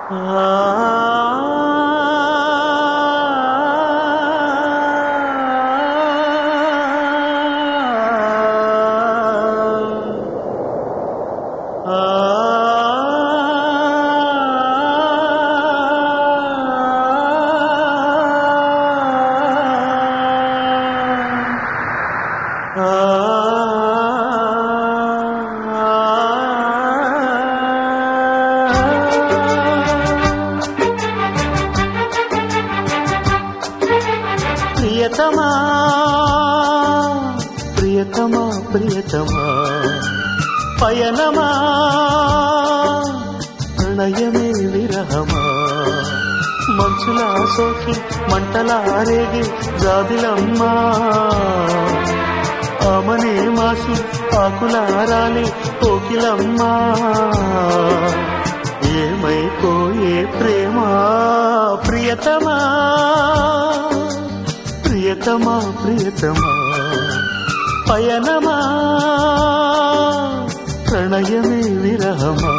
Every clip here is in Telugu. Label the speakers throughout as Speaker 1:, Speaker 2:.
Speaker 1: ప్రియతమా ప్రియతమా ప్రియతమా పయనమా ప్రణయమే విరహమా మంచులా సోకి మంటలా రేగి జాబిలమ్మా ఆమనే మాసి ఆకులారాలి కోకిలమ్మా ఏమైపోయే ప్రేమ ప్రియతమా ప్రియతమా ప్రియతమా పయనమా ప్రణయమే విరహమా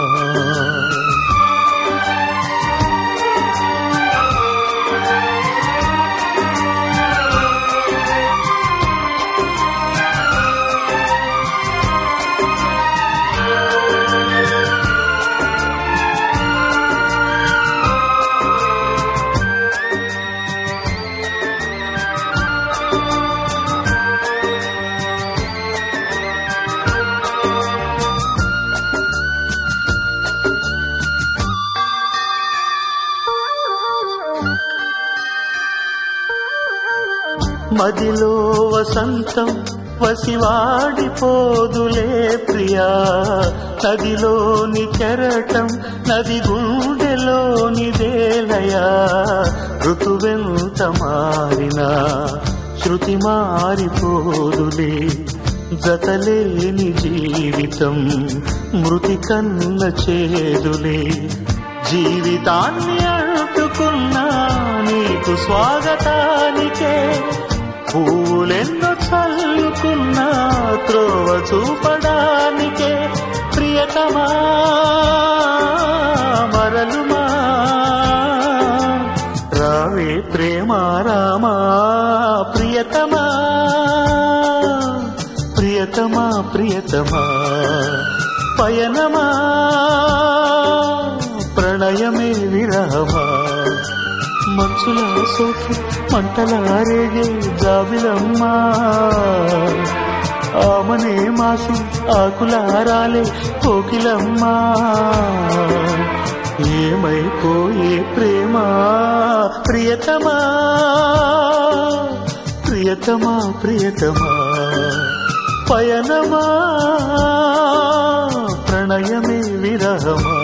Speaker 1: మదిలో వసంతం వసివాడిపోదులే ప్రియా నదిలోని కెరటం నది గుండెలోని దేలయా ఋతువెంత మారినా శృతి మారిపోదులే జతలేని జీవితం మృతి కన్న చేదులే జీవితాన్ని అంటుకున్నా నీకు స్వాగతానికే పూలెన్నో చల్లుకున్నా త్రోవ చూపడానికే ప్రియతమా మరలుమా రావే ప్రేమ రామా ప్రియతమా ప్రియతమా ప్రియతమా పయనమా ప్రణయమే విరహమా మంచులా సోకి మంటలా రేగే జాబిలమ్మా ఆమనే మాసి ఆకులారాలే కోకిలమ్మా ఏమైపోయే ప్రేమ ప్రియతమా ప్రియతమా ప్రియతమా పయనమా ప్రణయమే విరహమా